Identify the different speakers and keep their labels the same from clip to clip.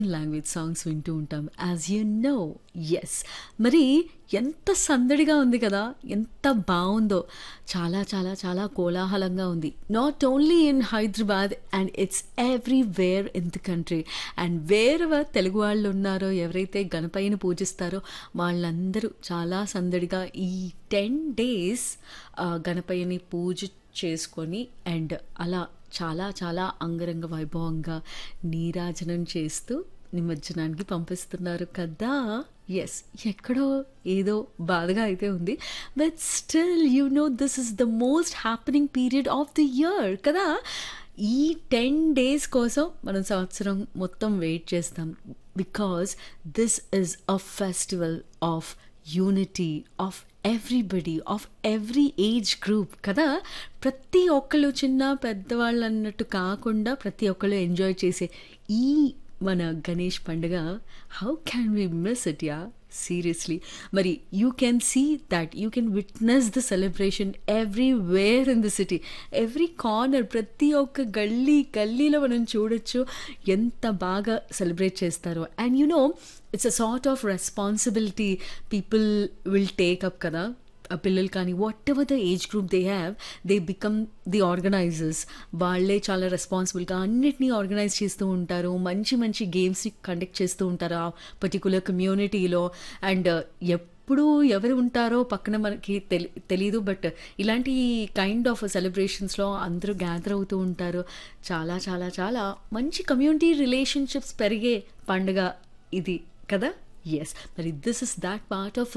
Speaker 1: language songs వింటూ ఉంటాం as you know yes మరి ఎంత సందడిగా ఉంది కదా ఎంత బాగుందో చాలా చాలా చాలా కోలాహలంగా ఉంది not only in Hyderabad and it's everywhere in the country and wherever Telugu వాళ్ళు ఉన్నారో ఎవరైతే గణపయ్యని పూజిస్తారో వాళ్ళందరూ చాలా సందడిగా ఈ టెన్ డేస్ గణపయ్యని పూజ చేసుకొని అండ్ అలా చాలా చాలా అంగరంగ వైభవంగా నీరాజనం చేస్తూ నిమజ్జనానికి పంపిస్తున్నారు కదా ఎస్ ఎక్కడో ఏదో బాధగా అయితే ఉంది but still you know this is the most happening period of the year కదా ఈ టెన్ డేస్ కోసం మనం సంవత్సరం మొత్తం వెయిట్ చేస్తాం because this is a festival of unity of everybody of every age group కదా ప్రతి ఒక్కళ్ళు చిన్న పెద్దవాళ్ళు అన్నట్టు కాకుండా ప్రతి ఒక్కళ్ళు ఎంజాయ్ చేసే ఈ మన గణేష్ పండుగ how can we miss it ya seriously మరి you can see that you can witness the celebration everywhere in the city every corner ప్రతి ఒక్క గల్లీ గల్లీలో మనం చూడొచ్చు ఎంత బాగా సెలబ్రేట్ చేస్తారో and you know it's a sort of responsibility people will take up కదా ఆ పిల్లలు కానీ whatever the age group they have they become the organisers వాళ్ళే చాలా రెస్పాన్సిబుల్గా అన్నిటినీ ఆర్గనైజ్ చేస్తూ ఉంటారు మంచి మంచి గేమ్స్ని కండక్ట్ చేస్తూ ఉంటారు ఆ పర్టికులర్ కమ్యూనిటీలో అండ్ ఎప్పుడు ఎవరు ఉంటారో పక్కన మనకి తెలి తెలీదు బట్ ఇలాంటి కైండ్ ఆఫ్ సెలబ్రేషన్స్లో అందరూ గ్యాదర్ అవుతూ ఉంటారు చాలా చాలా చాలా మంచి కమ్యూనిటీ రిలేషన్షిప్స్ పెరిగే పండుగ ఇది కదా ఎస్ మరి this is that part of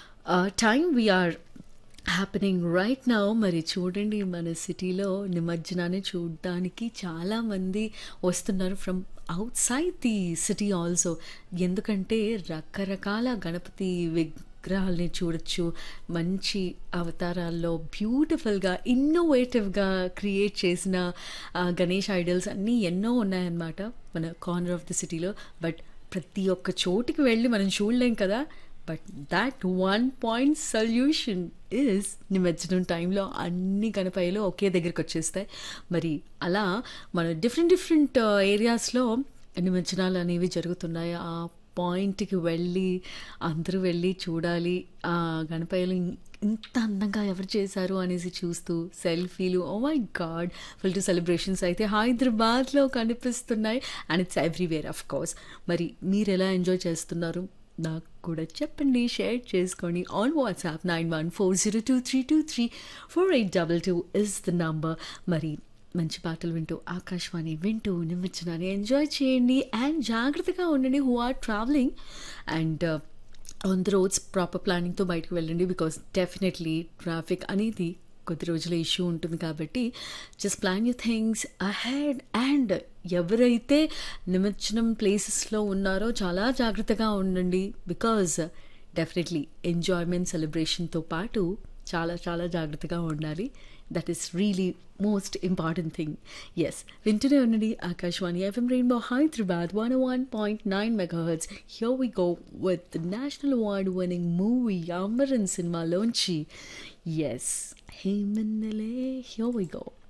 Speaker 1: time we are happening right now మరి చూడండి మన సిటీలో నిమజ్జనాన్ని చూడడానికి చాలామంది వస్తున్నారు from outside the city also ఎందుకంటే రకరకాల గణపతి విగ్రహాలని చూడొచ్చు మంచి అవతారాల్లో బ్యూటిఫుల్గా ఇన్నోవేటివ్గా క్రియేట్ చేసిన గణేష్ ఐడల్స్ అన్నీ ఎన్నో ఉన్నాయన్నమాట మన కార్నర్ ఆఫ్ ది సిటీలో బట్ ప్రతి ఒక్క చోటికి వెళ్ళి మనం చూడలేం కదా but that one point solution is నిమజ్జనం టైంలో అన్ని గణపయ్యలు ఒకే దగ్గరికి వచ్చేస్తాయి మరి అలా మన డిఫరెంట్ డిఫరెంట్ ఏరియాస్లో నిమజ్జనాలు అనేవి జరుగుతున్నాయి ఆ పాయింట్కి వెళ్ళి అందరూ వెళ్ళి చూడాలి ఆ గణపయ్యలు ఇంత అందంగా ఎవరు చేశారు అనేసి చూస్తూ సెల్ఫీలు oh my god full to celebrations అయితే హైదరాబాద్లో కనిపిస్తున్నాయి and it's everywhere of course మరి మీరు ఎలా ఎంజాయ్ చేస్తున్నారు నాకు కూడా చెప్పండి షేర్ చేసుకోండి on WhatsApp nine one four zero two three two three four eight double two is the number మరి మంచి పాటలు వింటూ ఆకాశవాణి వింటూ నిమజ్జనాన్ని ఎంజాయ్ చేయండి అండ్ జాగ్రత్తగా ఉండండి who are travelling and on the roads proper ప్లానింగ్తో బయటకు వెళ్ళండి బికాస్ డెఫినెట్లీ ట్రాఫిక్ అనేది కొద్ది రోజుల ఇష్యూ ఉంటుంది కాబట్టి just plan you things ahead and ఎవరైతే నిమజ్జనం ప్లేసెస్లో ఉన్నారో చాలా జాగ్రత్తగా ఉండండి బికాజ్ డెఫినెట్లీ ఎంజాయ్మెంట్ సెలబ్రేషన్తో పాటు చాలా చాలా జాగ్రత్తగా ఉండాలి that is really most important thing yes వింటూనే ఉండండి Akashvani FM rainbow Hyderabad one one point nine megahertz here we go with national award winning movie Amaran సినిమాలోంచి ఎస్ హేమన్నలే హియర్ వి గో